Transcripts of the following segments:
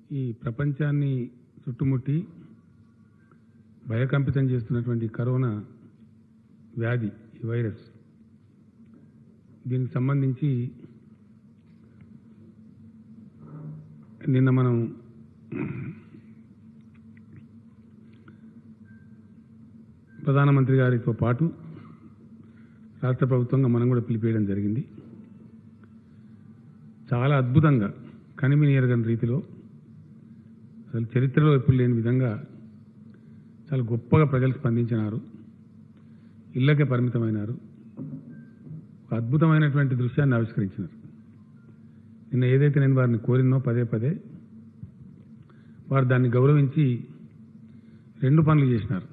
ఈ ప్రపంచాన్ని చుట్టుముట్టి భయకంపితం చేస్తున్నటువంటి కరోనా వ్యాధి ఈ వైరస్ దీనికి సంబంధించి నిన్న మనం ప్రధానమంత్రి గారితో పాటు రాష్ట్ర ప్రభుత్వంగా మనం కూడా పిలిపేయడం జరిగింది చాలా అద్భుతంగా కనిమిని ఎరగని రీతిలో అసలు చరిత్రలో ఎప్పుడు లేని విధంగా చాలా గొప్పగా ప్రజలు స్పందించినారు ఇళ్ళకే పరిమితమైనారు ఒక అద్భుతమైనటువంటి దృశ్యాన్ని ఆవిష్కరించినారు నిన్న ఏదైతే నేను వారిని కోరినో పదే పదే వారు దాన్ని గౌరవించి రెండు పనులు చేసినారు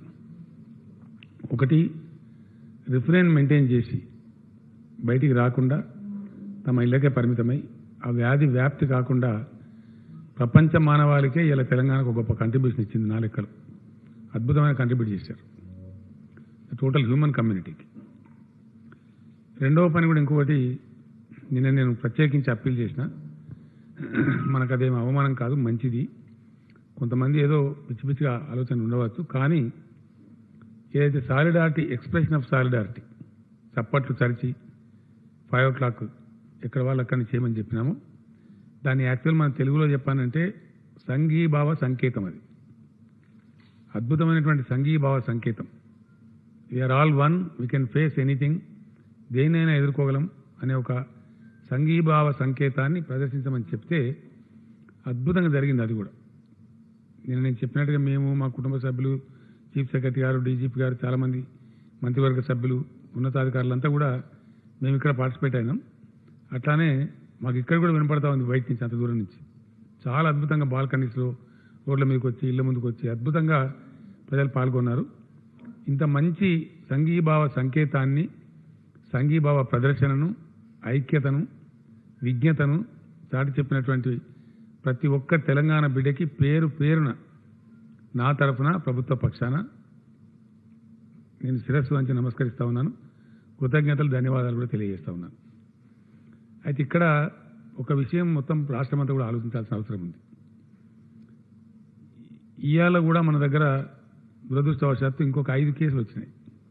ఒకటి రిఫరెన్ మెయింటైన్ చేసి బయటికి రాకుండా తమ ఇళ్ళకే పరిమితమై ఆ వ్యాధి వ్యాప్తి కాకుండా ప్రపంచ మానవాళికే ఇలా తెలంగాణకు ఒక గొప్ప కంట్రిబ్యూషన్ ఇచ్చింది నా లెక్కలు అద్భుతమైన కంట్రిబ్యూట్ చేశారు టోటల్ హ్యూమన్ కమ్యూనిటీకి రెండవ పని కూడా ఇంకొకటి నిన్న నేను ప్రత్యేకించి అప్పీల్ చేసిన మనకు అదేం అవమానం కాదు మంచిది కొంతమంది ఏదో పిచ్చి పిచ్చిగా ఆలోచన ఉండవచ్చు కానీ ఏదైతే సాలిడారిటీ ఎక్స్ప్రెషన్ ఆఫ్ సాలిడారిటీ చప్పట్లు చరిచి ఫైవ్ ఓ క్లాక్ ఎక్కడ వాళ్ళు అక్కడిని చేయమని చెప్పినాము దాన్ని యాక్చువల్ మన తెలుగులో చెప్పానంటే సంఘీభావ సంకేతం అది అద్భుతమైనటువంటి సంఘీభావ సంకేతం we are all one we can face anything దేనైనా ఎదుర్కోగలం అనే ఒక సంఘీభావ సంకేతాన్ని ప్రదర్శించమని చెప్తే అద్భుతంగా జరిగింది అది కూడా నేను నేను చెప్పినట్టుగా మేము మా కుటుంబ సభ్యులు చీఫ్ సెక్రటరీ గారు డీజీపీ గారు చాలామంది మంత్రివర్గ సభ్యులు ఉన్నతాధికారులంతా కూడా మేము ఇక్కడ పార్టిసిపేట్ అయినాం అట్లానే మాకు ఇక్కడ కూడా వినపడతా ఉంది బయట నుంచి అంత దూరం నుంచి చాలా అద్భుతంగా బాల్కనీస్లో రోడ్ల మీదకి వచ్చి ఇళ్ళ ముందుకు వచ్చి అద్భుతంగా ప్రజలు పాల్గొన్నారు ఇంత మంచి సంఘీభావ సంకేతాన్ని సంఘీభావ ప్రదర్శనను ఐక్యతను విజ్ఞతను చాటి చెప్పినటువంటి ప్రతి ఒక్క తెలంగాణ బిడ్డకి పేరు పేరున నా తరఫున ప్రభుత్వ పక్షాన నేను శిరస్సు వంచి నమస్కరిస్తా ఉన్నాను కృతజ్ఞతలు ధన్యవాదాలు కూడా తెలియజేస్తా ఉన్నాను అయితే ఇక్కడ ఒక విషయం మొత్తం రాష్ట్రమంతా కూడా ఆలోచించాల్సిన అవసరం ఉంది ఇవాళ కూడా మన దగ్గర దురదృష్టవశాత్తు ఇంకొక ఐదు కేసులు వచ్చినాయి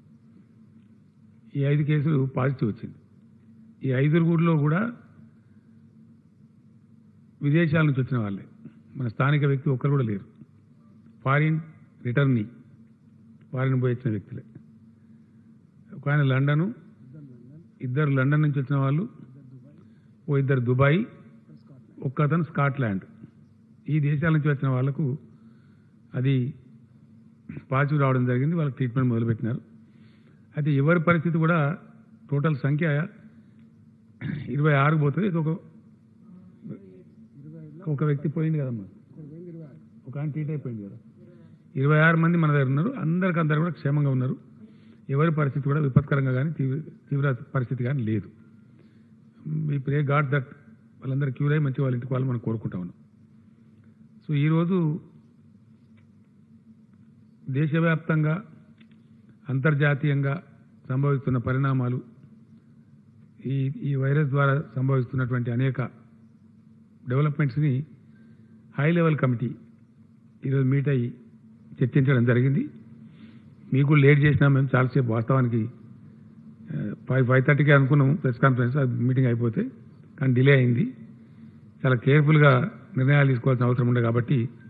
ఈ ఐదు కేసులు పాజిటివ్ వచ్చింది ఈ ఐదుగురిలో కూడా విదేశాల నుంచి వచ్చిన వాళ్ళే మన స్థానిక వ్యక్తి ఒక్కరు కూడా లేరు ఫారిన్ రిటర్నీ ఫారిన్ పోయి వచ్చిన వ్యక్తులే ఒక ఆయన లండను ఇద్దరు లండన్ నుంచి వచ్చిన వాళ్ళు ఓ ఇద్దరు దుబాయ్ ఒక్క అతను స్కాట్లాండ్ ఈ దేశాల నుంచి వచ్చిన వాళ్లకు అది పాజిటివ్ రావడం జరిగింది వాళ్ళకి ట్రీట్మెంట్ మొదలుపెట్టినారు అయితే ఎవరి పరిస్థితి కూడా టోటల్ సంఖ్య ఇరవై ఆరుకు పోతుంది ఇది ఒక ఒక వ్యక్తి పోయింది కదమ్మా ఒక ఆయన ట్రీట్ అయిపోయింది కదా ఇరవై ఆరు మంది మన దగ్గర ఉన్నారు అందరికి అందరు కూడా క్షేమంగా ఉన్నారు ఎవరి పరిస్థితి కూడా విపత్కరంగా కానీ తీవ్ర తీవ్ర పరిస్థితి కానీ లేదు మీ ప్రే గాడ్ దట్ వాళ్ళందరూ క్యూర్ అయ్యి మంచి వాళ్ళ ఇంటికి వాళ్ళు మనం కోరుకుంటా ఉన్నాం సో ఈరోజు దేశవ్యాప్తంగా అంతర్జాతీయంగా సంభవిస్తున్న పరిణామాలు ఈ ఈ వైరస్ ద్వారా సంభవిస్తున్నటువంటి అనేక డెవలప్మెంట్స్ని హై లెవెల్ కమిటీ ఈరోజు మీట్ అయ్యి చర్చించడం జరిగింది మీకు లేట్ చేసినా మేము చాలాసేపు వాస్తవానికి ఫైవ్ ఫైవ్ థర్టీకి అనుకున్నాము ప్రెస్ కాన్ఫరెన్స్ అది మీటింగ్ అయిపోతే కానీ డిలే అయింది చాలా కేర్ఫుల్గా నిర్ణయాలు తీసుకోవాల్సిన అవసరం ఉండే కాబట్టి